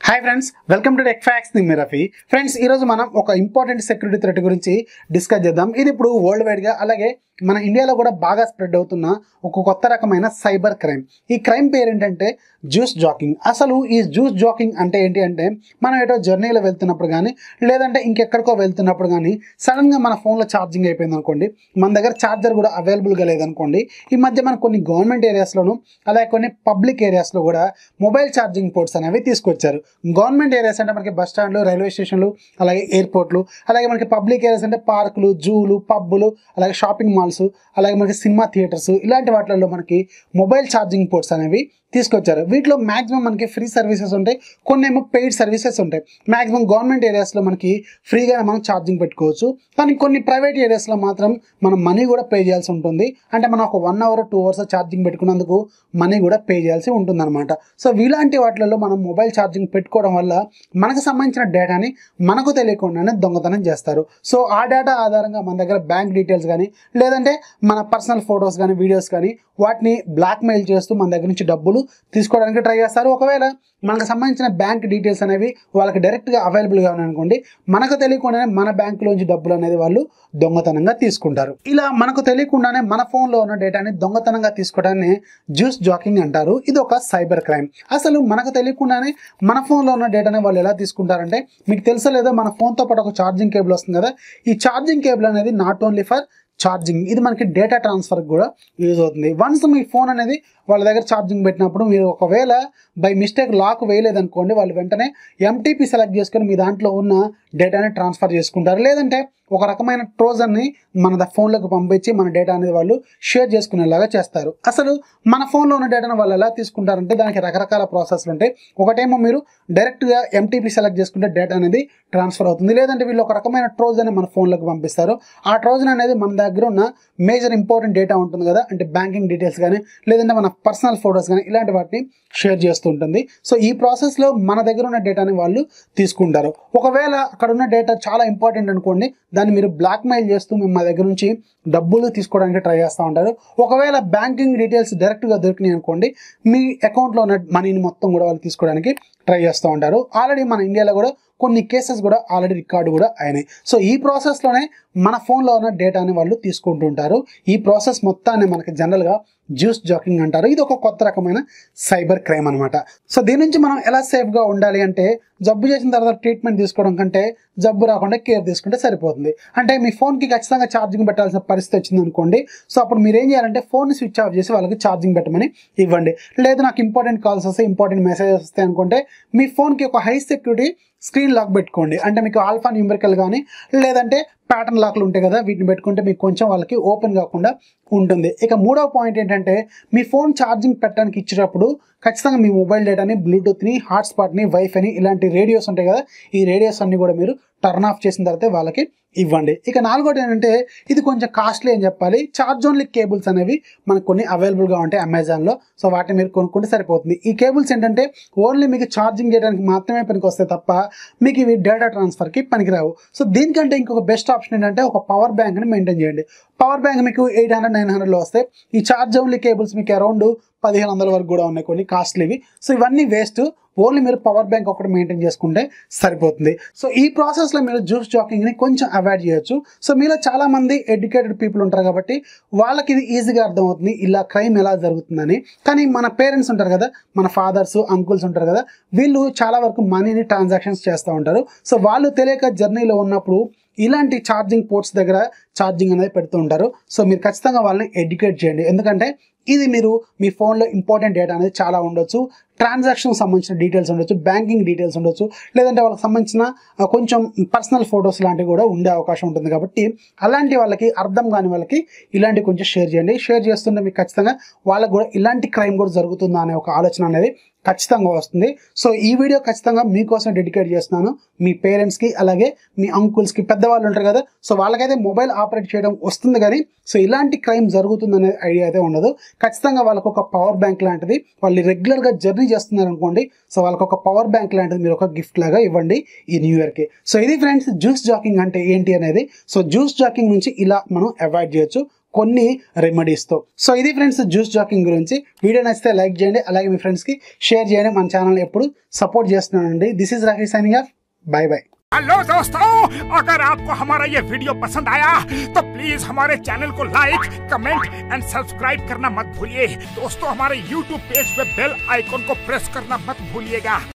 hi friends welcome to tech facts the మిరఫీ friends ఈరోజు మనం ఒక ఇంపార్టెంట్ సెక్యూరిటీ థ్రెట్ గురించి డిస్కస్ చేద్దాం ఇది ఇప్పుడు వరల్డ్ వైడ్గా అలాగే మన ఇండియాలో కూడా బాగా స్ప్రెడ్ అవుతున్న ఒక కొత్త రకమైన సైబర్ క్రైమ్ ఈ క్రైమ్ పేరు ఏంటంటే జ్యూస్ జాకింగ్ అసలు ఈ జ్యూస్ జాకింగ్ అంటే ఏంటి అంటే మనం ఏటో జర్నీలో వెళ్తున్నప్పుడు కానీ లేదంటే ఇంకెక్కడికో వెళ్తున్నప్పుడు కానీ సడన్గా మన ఫోన్లో ఛార్జింగ్ అయిపోయింది అనుకోండి మన దగ్గర ఛార్జర్ కూడా అవైలబుల్గా లేదనుకోండి ఈ మధ్య మన కొన్ని గవర్నమెంట్ ఏరియాస్లోను అలాగే కొన్ని పబ్లిక్ ఏరియాస్లో కూడా మొబైల్ ఛార్జింగ్ పోర్ట్స్ అనేవి తీసుకొచ్చారు గవర్నమెంట్ ఏరియాస్ అంటే మనకి బస్ స్టాండ్లు రైల్వే స్టేషన్లు అలాగే ఎయిర్పోర్ట్లు అలాగే మనకి పబ్లిక్ ఏరియాస్ అంటే పార్కులు జూలు పబ్బులు అలాగే షాపింగ్ మాల్స్ అలాగే మనకి సినిమా థియేటర్స్ ఇలాంటి వాటిల్లో మనకి మొబైల్ ఛార్జింగ్ పోర్ట్స్ అనేవి తీసుకొచ్చారు వీటిలో మాక్సిమం మనకి ఫ్రీ సర్వీసెస్ ఉంటాయి కొన్ని ఏమో పెయిడ్ సర్వీసెస్ ఉంటాయి మాక్సిమం గవర్నమెంట్ ఏరియాస్లో మనకి ఫ్రీగానే మనం ఛార్జింగ్ పెట్టుకోవచ్చు కానీ కొన్ని ప్రైవేట్ ఏరియాస్లో మాత్రం మనం మనీ కూడా పే చేయాల్సి ఉంటుంది అంటే మనం ఒక one hour two hours charging పెట్టుకున్నందుకు మనీ కూడా పే చేయాల్సి ఉంటుంది అనమాట సో ఇలాంటి వాటిలలో మనం మొబైల్ ఛార్జింగ్ పెట్టుకోవడం వల్ల మనకు సంబంధించిన డేటాని మనకు తెలియకుండానే దొంగతనం చేస్తారు సో ఆ డేటా ఆధారంగా మన దగ్గర బ్యాంక్ డీటెయిల్స్ కానీ లేదంటే మన పర్సనల్ ఫొటోస్ కానీ వీడియోస్ కానీ వాటిని బ్లాక్మెయిల్ చేస్తూ మన దగ్గర నుంచి డబ్బులు తీసుకోవడానికి ట్రై చేస్తారు ఒకవేళ మనకు సంబంధించిన బ్యాంక్ డీటెయిల్స్ అనేవి వాళ్ళకి డైరెక్ట్గా అవైలబుల్గా ఉన్నాయనుకోండి మనకు తెలియకుండానే మన బ్యాంకులోంచి డబ్బులు అనేది వాళ్ళు దొంగతనంగా తీసుకుంటారు ఇలా మనకు తెలియకుండానే మన ఫోన్లో ఉన్న డేటాని దొంగతనంగా తీసుకోవడాన్ని జ్యూస్ జాకింగ్ అంటారు ఇది ఒక సైబర్ క్రైమ్ అసలు మనకు తెలియకుండానే మన ఫోన్లో ఉన్న డేటాని వాళ్ళు ఎలా తీసుకుంటారంటే మీకు తెలుసో లేదో మన ఫోన్తో పాటు ఒక ఛార్జింగ్ కేబుల్ వస్తుంది కదా ఈ ఛార్జింగ్ కేబుల్ అనేది నాట్ ఓన్లీ ఫర్ ఛార్జింగ్ ఇది మనకి డేటా ట్రాన్స్ఫర్ కూడా యూజ్ అవుతుంది వన్స్ మీ ఫోన్ అనేది వాళ్ళ దగ్గర ఛార్జింగ్ పెట్టినప్పుడు మీరు ఒకవేళ బై మిస్టేక్ లాక్ వేయలేదనుకోండి వాళ్ళు వెంటనే ఎంటీపీ సెలెక్ట్ చేసుకొని మీ దాంట్లో ఉన్న డేటాని ట్రాన్స్ఫర్ చేసుకుంటారు లేదంటే ఒక రకమైన ట్రోజర్ని మన ఫోన్లోకి పంపించి మన డేటా అనేది వాళ్ళు షేర్ చేసుకునేలాగా చేస్తారు అసలు మన ఫోన్లో ఉన్న డేటాను వాళ్ళు ఎలా తీసుకుంటారంటే దానికి రకరకాల ప్రాసెస్లు ఉంటాయి ఒకటేమో మీరు డైరెక్ట్గా ఎంటీపీ సెలెక్ట్ చేసుకుంటే డేటా అనేది ట్రాన్స్ఫర్ అవుతుంది లేదంటే వీళ్ళు ఒక రకమైన ట్రోజర్ని మన ఫోన్లోకి పంపిస్తారు ఆ ట్రోజన్ అనేది మన దగ్గర ఉన్న మేజర్ ఇంపార్టెంట్ డేటా ఉంటుంది కదా అంటే బ్యాంకింగ్ డీటెయిల్స్ కానీ లేదంటే మన పర్సనల్ ఫొటోస్ కానీ ఇలాంటి వాటిని షేర్ చేస్తూ ఉంటుంది సో ఈ ప్రాసెస్లో మన దగ్గర ఉన్న డేటాని వాళ్ళు తీసుకుంటారు ఒకవేళ అక్కడ ఉన్న డేటా చాలా ఇంపార్టెంట్ అనుకోండి దాన్ని మీరు బ్లాక్మెయిల్ చేస్తూ మేము మా దగ్గర నుంచి డబ్బులు తీసుకోవడానికి ట్రై చేస్తూ ఉంటారు ఒకవేళ బ్యాంకింగ్ డీటెయిల్స్ డైరెక్ట్గా దొరికినాయి అనుకోండి మీ అకౌంట్లో ఉన్న మనీని మొత్తం కూడా వాళ్ళు తీసుకోవడానికి ట్రై చేస్తూ ఉంటారు ఆల్రెడీ మన ఇండియాలో కూడా కొన్ని కేసెస్ కూడా ఆల్రెడీ రికార్డు కూడా అయినాయి సో ఈ ప్రాసెస్లోనే మన ఫోన్లో ఉన్న డేటాని వాళ్ళు తీసుకుంటూ ఉంటారు ఈ ప్రాసెస్ మొత్తాన్ని మనకి జనరల్గా జ్యూస్ జాకింగ్ అంటారు ఇది ఒక కొత్త రకమైన సైబర్ క్రైమ్ అనమాట సో దీని నుంచి మనం ఎలా సేఫ్గా ఉండాలి అంటే జబ్బు చేసిన తర్వాత ట్రీట్మెంట్ తీసుకోవడం కంటే జబ్బు రాకుండా కేర్ తీసుకుంటే సరిపోతుంది అంటే మీ ఫోన్కి ఖచ్చితంగా ఛార్జింగ్ పెట్టాల్సిన పరిస్థితి వచ్చింది అనుకోండి సో అప్పుడు మీరు ఏం చేయాలంటే ఫోన్ స్విచ్ ఆఫ్ చేసి వాళ్ళకి ఛార్జింగ్ పెట్టమని ఇవ్వండి లేదు నాకు ఇంపార్టెంట్ కాల్స్ వస్తాయి ఇంపార్టెంట్ మెసేజెస్ వస్తాయి అనుకుంటే మీ ఫోన్కి ఒక హై సెక్యూరిటీ స్క్రీన్ లాక్ పెట్టుకోండి అంటే మీకు ఆల్ఫా న్యూమరికల్ కానీ లేదంటే ప్యాటర్న్ లాక్లు ఉంటాయి కదా వీటిని పెట్టుకుంటే మీకు కొంచెం వాళ్ళకి ఓపెన్ కాకుండా ఉంటుంది ఇక మూడవ పాయింట్ ఏంటంటే మీ ఫోన్ ఛార్జింగ్ పెట్టడానికి ఇచ్చేటప్పుడు ఖచ్చితంగా మీ మొబైల్ డేటాని బ్లూటూత్ని హాట్స్పాట్ని వైఫైని ఇలాంటి రేడియోస్ ఉంటాయి కదా ఈ రేడియోస్ అన్ని కూడా మీరు టర్న్ ఆఫ్ చేసిన తర్వాత వాళ్ళకి ఇవ్వండి ఇక నాలుగోటి ఏంటంటే ఇది కొంచెం కాస్ట్లీ అని చెప్పాలి చార్జ్ ఓన్లీ కేబుల్స్ అనేవి మనకు కొన్ని అవైలబుల్గా ఉంటాయి అమెజాన్లో సో వాటిని మీరు కొనుక్కుంటే సరిపోతుంది ఈ కేబుల్స్ ఏంటంటే ఓన్లీ మీకు ఛార్జింగ్ చేయడానికి మాత్రమే పనికి వస్తాయి తప్ప మీకు ఇవి డేటా ట్రాన్స్ఫర్కి పనికిరావు సో దీనికంటే ఇంకొక బెస్ట్ ఆప్షన్ ఏంటంటే ఒక పవర్ బ్యాంక్ని మెయింటైన్ చేయండి పవర్ బ్యాంక్ మీకు ఎయిట్ హండ్రెడ్ నైన్ హండ్రెడ్లో వస్తాయి ఈ ఛార్జ్ ఓన్లీ కేబుల్స్ మీకు అరౌండ్ పదిహేను వందల వరకు కూడా ఉన్నాయి కొన్ని కాస్ట్లీవి సో ఇవన్నీ వేస్ట్ ఓన్లీ మీరు పవర్ బ్యాంక్ ఒకటి మెయింటైన్ చేసుకుంటే సరిపోతుంది సో ఈ ప్రాసెస్లో మీరు జ్యూస్ జాకింగ్ని కొంచెం అవాయిడ్ చేయొచ్చు సో మీలో చాలా మంది ఎడ్యుకేటెడ్ పీపుల్ ఉంటారు కాబట్టి వాళ్ళకి ఇది ఈజీగా అర్థమవుతుంది ఇలా క్రైమ్ ఎలా జరుగుతుందని కానీ మన పేరెంట్స్ ఉంటారు కదా మన ఫాదర్స్ అంకుల్స్ ఉంటారు కదా వీళ్ళు చాలా వరకు మనీని ట్రాన్సాక్షన్స్ చేస్తూ ఉంటారు సో వాళ్ళు తెలియక జర్నీలో ఉన్నప్పుడు ఇలాంటి ఛార్జింగ్ పోర్ట్స్ దగ్గర ఛార్జింగ్ అనేది పెడుతూ ఉంటారు సో మీరు ఖచ్చితంగా వాళ్ళని ఎడ్యుకేట్ చేయండి ఎందుకంటే ఇది మీరు మీ ఫోన్లో ఇంపార్టెంట్ డేటా అనేది చాలా ఉండొచ్చు ట్రాన్సాక్షన్ సంబంధించిన డీటెయిల్స్ ఉండొచ్చు బ్యాంకింగ్ డీటెయిల్స్ ఉండొచ్చు లేదంటే వాళ్ళకి సంబంధించిన ఆ, కొంచెం పర్సనల్ ఫొటోస్ లాంటివి కూడా ఉండే అవకాశం ఉంటుంది కాబట్టి అలాంటి వాళ్ళకి అర్థం కాని వాళ్ళకి ఇలాంటి కొంచెం షేర్ చేయండి షేర్ చేస్తుంటే మీకు ఖచ్చితంగా వాళ్ళకి కూడా ఇలాంటి క్రైమ్ కూడా జరుగుతుందా అనే ఒక ఆలోచన అనేది ఖచ్చితంగా వస్తుంది సో ఈ వీడియో ఖచ్చితంంగా మీకోసం డెడికేట్ చేస్తున్నాను మీ పేరెంట్స్కి అలాగే మీ అంకుల్స్కి పెద్దవాళ్ళు ఉంటారు కదా సో వాళ్ళకైతే మొబైల్ ఆపరేట్ చేయడం వస్తుంది కానీ సో ఇలాంటి క్రైమ్ జరుగుతుందనే ఐడియా అయితే ఉండదు ఖచ్చితంగా వాళ్ళకు ఒక పవర్ బ్యాంక్ లాంటిది వాళ్ళు రెగ్యులర్గా జర్నీ చేస్తున్నారు అనుకోండి సో వాళ్ళకి ఒక పవర్ బ్యాంక్ లాంటిది మీరు ఒక గిఫ్ట్ లాగా ఇవ్వండి ఈ న్యూ ఇయర్కి సో ఇది ఫ్రెండ్స్ జ్యూస్ జాకింగ్ అంటే ఏంటి అనేది సో జ్యూస్ జాకింగ్ నుంచి ఇలా మనం అవాయిడ్ చేయొచ్చు కొన్ని రెమెడీస్తో సో ఇది ఫ్రెండ్స్ జ్యూస్ జాకింగ్ గురించి వీడియో నచ్చితే లైక్ చేయండి అలాగే మీ ఫ్రెండ్స్కి షేర్ చేయండి మన ఛానల్ ఎప్పుడు సపోర్ట్ చేస్తున్నానండి this is Rahi signing off bye bye hello दोस्तों अगर आपको हमारा ये वीडियो पसंद आया तो प्लीज हमारे चैनल को लाइक कमेंट एंड सब्सक्राइब करना मत भूलिए दोस्तों हमारे यूट्यूब पेज पे बेल आइकॉन को प्रेस करना मत भूलिएगा